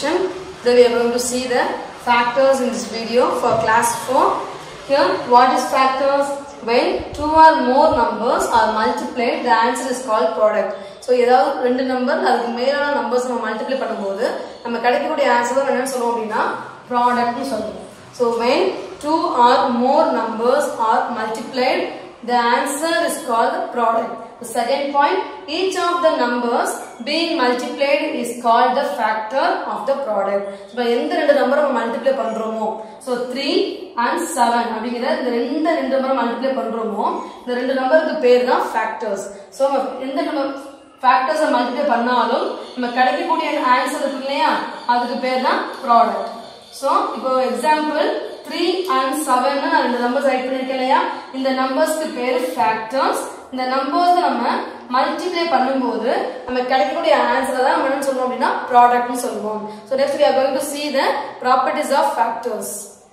session. Then we are going to see the factors in this video for class 4. Here, what is factors? When two or more numbers are multiplied, the answer is called product. So ஏதாவது ரெண்டு number அதுக்கு மேலான numbers நம்ம multiply பண்ணும்போது நம்ம கிடைக்கக்கூடிய answer தான் என்னன்னு சொல்லுவோம் அப்படின்னா ப்ராடக்ட்னு சொல்லுவோம் so when two or more numbers are multiplied the answer is called the product. The second point, each of the numbers being multiplied is called the factor of the product. இப்போ எந்த ரெண்டு நம்பரை நம்ம மல்டிப்ளை பண்றோமோ so three and seven அப்படிங்கிற இந்த ரெண்டு ரெண்டு நம்பரை மல்டிப்ளை பண்றோமோ இந்த ரெண்டு நம்பருக்கு பேர் தான் ஃபேக்டர்ஸ் ஸோ எந்த நம்ம ஃபேக்டர்ஸை மல்டிப்ளை பண்ணாலும் நம்ம கிடைக்கக்கூடிய ஆன்சர் இருக்கு இல்லையா அதுக்கு பேர் தான் ப்ராடக்ட் ஸோ இப்போ எக்ஸாம்பிள் த்ரீ அண்ட் செவன் நான் ரெண்டு நம்பர்ஸ் ரைட் பண்ணிருக்கேன் இல்லையா இந்த நம்பர்ஸ்க்கு பேரு ஃபேக்டர்ஸ் இந்த நம்பர்ஸ் நம்ம மல்டிப்ளை பண்ணும்போது நம்ம கிடைக்கக்கூடிய ஆன்சரை தான் நம்ம என்ன சொல்லுவோம் அப்படின்னா ப்ராடக்ட்னு சொல்லுவோம் so next we are going to see the properties of factors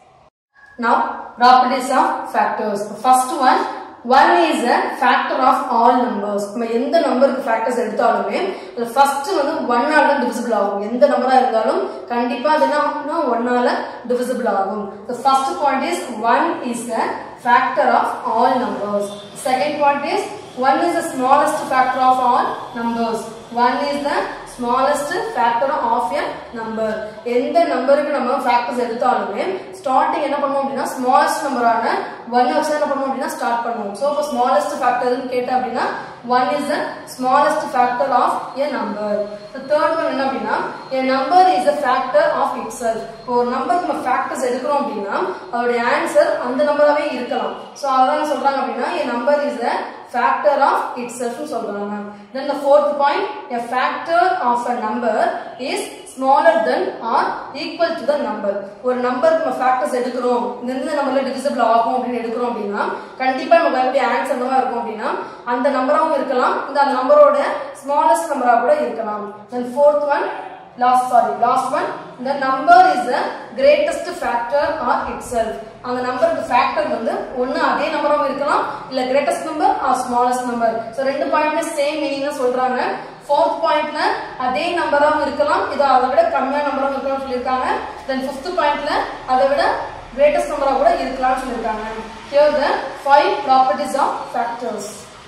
now properties of factors the first one one is a factor of all numbers நம்ம எந்த நம்பருக்கு ஃபேக்டர்ஸ் எடுத்தாலுமே அது ஃபர்ஸ்ட் வந்து ஒன்னால தான் டிவிசிபிள் ஆகும் எந்த நம்பரா இருந்தாலும் கண்டிப்பா அது என்ன ஒன்னால டிவிசிபிள் ஆகும் the first point is one is a factor of all numbers second point is one is the smallest factor of all numbers one is the smallest factor of a number எந்த நம்பருக்கு நம்ம factors எடுத்தாலுமே starting என்ன பண்ணுவோம் அப்படின்னா smallest நம்பரான one வச்சு என்ன பண்ணுவோம் அப்படின்னா ஸ்டார்ட் பண்ணுவோம் ஸோ இப்போ ஸ்மாலஸ்ட் ஃபேக்டர்னு கேட்டேன் அப்படின்னா one is the smallest factor of a number third one என்ன அப்படின்னா a number is a factor of itself இப்போ ஒரு நம்பருக்கு நம்ம ஃபேக்டர்ஸ் எடுக்கிறோம் அப்படின்னா அதோடைய ஆன்சர் அந்த நம்பராகவே இருக்கலாம் ஸோ அதான் சொல்றாங்க அப்படின்னா a number is a factor of itself னு சொல்றாங்க then the fourth point a factor of a number is smaller than or equal to the number ஒரு நம்பருக்கு நம்ம ஃபேக்டர்ஸ் எடுக்கிறோம் இந்த நம்பர்ல டிவிசிபிள் ஆகும் அப்படின்னு எடுக்கிறோம் அப்படின்னா கண்டிப்பா நம்ம வரக்கூடிய ஆன்சர் என்னவா இருக்கும் அப்படின்னா அந்த நம்பராகவும் இருக்கலாம் இந்த அந்த நம்பரோட ஸ்மாலஸ்ட் நம்பரா கூட இருக்கலாம் then fourth one last sorry last one the number is the greatest factor or itself அந்த நம்பருக்கு ஃபேக்டர் வந்து ஒன்னு அதே நம்பராகவும் இருக்கலாம் இல்ல greatest number or smallest number so ரெண்டு பாயிண்ட்ல சேம் மீனிங் தான் சொல்றாங்க ஃபோர்த் பாயிண்ட்ல அதே நம்பராகவும் இருக்கலாம் இது அதை விட கம்மியான நம்பராகவும் இருக்கலாம் சொல்லியிருக்காங்க தென் ஃபிஃப்த் பாயிண்ட்ல அதை விட கிரேட்டஸ்ட் நம்பரா கூட இருக்கலாம்னு சொல்லியிருக்காங்க here the five properties of factors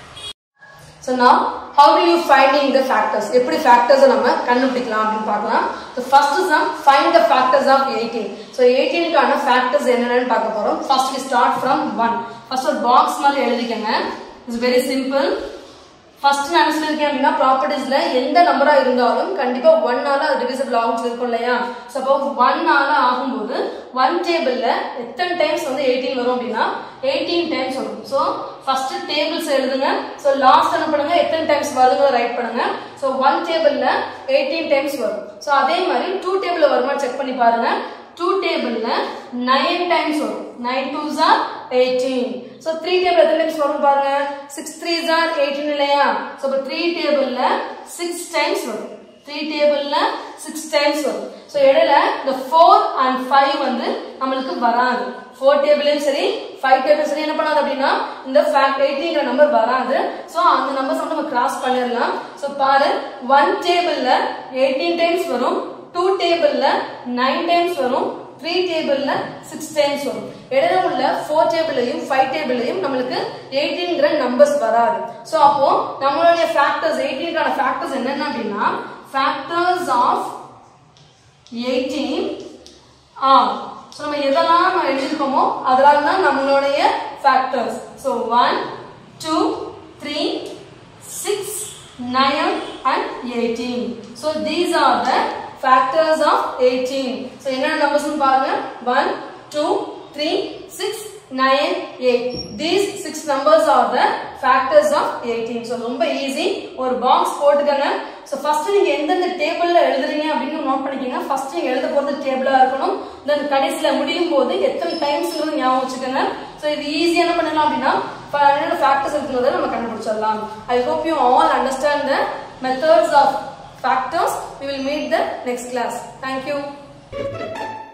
so நான் how to you finding the factors எப்படி ஃபேக்டர்ஸை நம்ம கண்டுபிடிக்கலாம் அப்படின்னு பார்க்கலாம் so first some find the factors of eighteen so எயிட்டீனுக்கான ஃபேக்டர்ஸ் என்னென்னு பார்க்க போகிறோம் first we start from one first ஒரு பாக்ஸ் மாதிரி எழுதிக்கங்க இட்ஸ் வெரி சிம்பிள் ஃபர்ஸ்ட் நான் சொல்லியிருக்கேன் அப்படின்னா ப்ராப்பர்ட்டிஸ்ல எந்த நம்பரா இருந்தாலும் கண்டிப்பா ஒன்னால அது டிவிசிபிள் ஆகும் சொல்லிருக்கோம் இல்லையா சப்போஸ் ஒன்னால ஆகும்போது ஒன் டேபிள்ல எத்தனை டைம்ஸ் வந்து எயிட்டீன் வரும் அப்படின்னா எயிட்டீன் டைம்ஸ் வரும் ஸோ ஃபர்ஸ்ட் டேபிள்ஸ் எழுதுங்க ஸோ லாஸ்ட் என்ன பண்ணுங்க எத்தனை டைம்ஸ் வருதுங்க ரைட் பண்ணுங்க ஸோ ஒன் டேபிள்ல எயிட்டீன் டைம்ஸ் வரும் ஸோ அதே மாதிரி டூ டேபிள்ல வருமா செக் பண்ணி பாருங்க டூ டேபிள்ல நைன் டைம்ஸ் வரும் நைன் டூ ஜார் எயிட்டீன் ஸோ த்ரீ டேபிள் எத்தனை டைம்ஸ் வரும் பாருங்க சிக்ஸ் த்ரீ ஜார் எயிட்டீன் இல்லையா ஸோ இப்போ த்ரீ டேபிள்ல சிக்ஸ் டைம்ஸ் வரும் த்ரீ டேபிள்ல சிக்ஸ் டைம்ஸ் வரும் ஸோ இடையில இந்த ஃபோர் அண்ட் ஃபைவ் வந்து நம்மளுக்கு வராது ஃபோர் டேபிளையும் சரி ஃபைவ் டேபிள் சரி என்ன பண்ணாது அப்படின்னா இந்த ஃபேக்ட் எயிட்டிங்கிற நம்பர் வராது ஸோ அந்த நம்பர்ஸ் வந்து நம்ம கிராஸ் பண்ணிடலாம் ஸோ பாரு ஒன் டேபிள்ல எயிட்டீன் டைம்ஸ் வரும் டூ டேபிள்ல நைன் டைம்ஸ் வரும் த்ரீ டேபிள்ல சிக்ஸ் டைம்ஸ் வரும் இடையில உள்ள ஃபோர் டேபிளையும் ஃபைவ் டேபிளையும் நம்மளுக்கு எயிட்டீன்கிற நம்பர்ஸ் வராது ஸோ அப்போ நம்மளுடைய ஃபேக்டர்ஸ் எயிட்டீன்கான ஃபேக்டர்ஸ் என்னென்ன அப்படின்னா factors of eighteen are so நம்ம எதெல்லாம் நம்ம எழுதியிருக்கோமோ அதெல்லாம் தான் நம்மளுடைய factors so one two three six nine and eighteen so these are the factors of 18 so என்னென்ன நம்பர்ஸ் பாருங்க 1 2 3 6 9 8 these six numbers are the factors of 18 so ரொம்ப ஈஸி ஒரு பாக்ஸ் போட்டுக்கங்க so first நீங்க எந்தெந்த டேபிள்ல எழுதுறீங்க அப்படின்னு நோட் பண்ணிக்கங்க first நீங்க எழுத போறது டேபிளா இருக்கணும் then கடைசில முடியும் போது எத்தனை டைம்ஸ்ங்கிறது ஞாபகம் வச்சுக்கோங்க so இது ஈஸியா என்ன பண்ணலாம் அப்படின்னா என்னென்ன ஃபேக்டர்ஸ் இருக்குங்கிறத நம்ம கண்டுபிடிச்சிடலாம் i hope you all understand the methods of factors. We will meet the next class. Thank you.